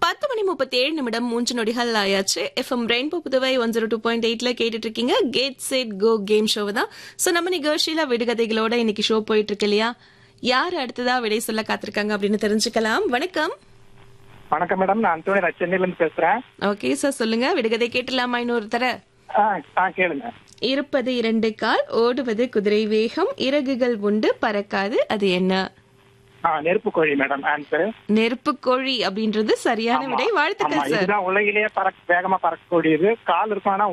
பத்து மணி முப்பத்தி ஏழு நிமிடம் மூன்று நொடிகள் ஆயாச்சு FM Rainbow Puduvai one zero two point எயிட்ல கேட்டுட்டு இருக்கீங்க get set go game show தான் சோ நம்ம நிகழ்ச்சியில விடுகதைகளோட இன்னைக்கு ஷோ போயிட்டு இருக்கு இல்லையா யார் அடுத்ததா விடை சொல்ல காத்திருக்காங்க அப்படின்னு தெரிஞ்சுக்கலாம் வணக்கம் வணக்கம் மேடம் நான் அந்தோனி நான் சென்னையில இருந்து பேசுறேன் ஓகே சார் சொல்லுங்க விடுகதை கேட்டலாமா இன்னொரு தர ஆ, ஆ கேளுங்க இருப்பது இரண்டு கால் ஓடுவது குதிரை வேகம் இறகுகள் உண்டு பறக்காது அது என்ன ஆ நெருப்பு கோழி மேடம் ஆன்சர் நெருப்பு கோழி அப்படின்றது சரியான விடை வாழ்த்துக்கள் சார் இதுதான் உலகிலேயே பறக்க வேகமா பறக்கக்கூடியது கால் இருக்கும் ஆனா